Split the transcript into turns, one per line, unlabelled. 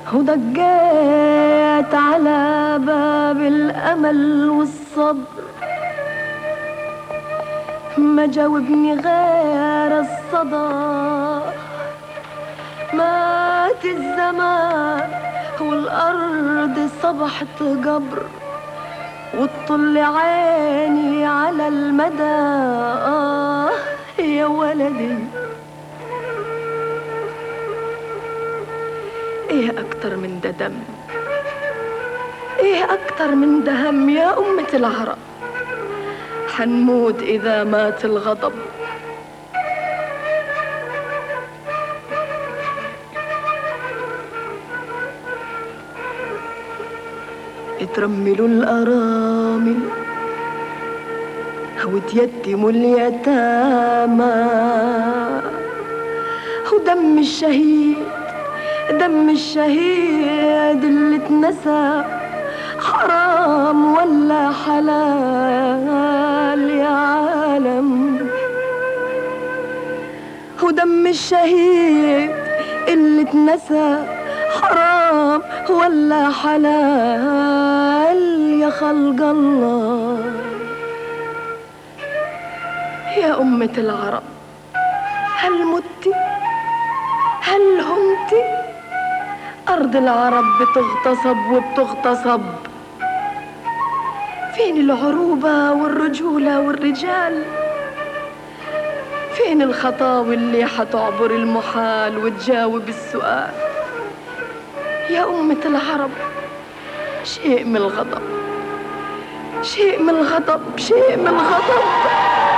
ودقيت على باب الأمل والصبر ما جاوبني غير الصدى مات الزمان والأرض صبحت قبر وتطل عيني على المدى آه يا ولدي ايه اكتر من ده دم ايه اكتر من ده هم يا امة العرب حنموت اذا مات الغضب اترملوا الارامل وتيتموا اليتامى ودم الشهيد دم الشهيد اللي اتنسى حرام ولا حلال يا عالم ودم الشهيد اللي اتنسى حرام ولا حلال يا خلق الله يا أمة العرب هل مت هل همت أرض العرب بتغتصب وبتغتصب فين العروبة والرجولة والرجال فين الخطاوي اللي حتعبر المحال وتجاوب السؤال يا أمة العرب شيء من الغضب شيء من الغضب شيء من الغضب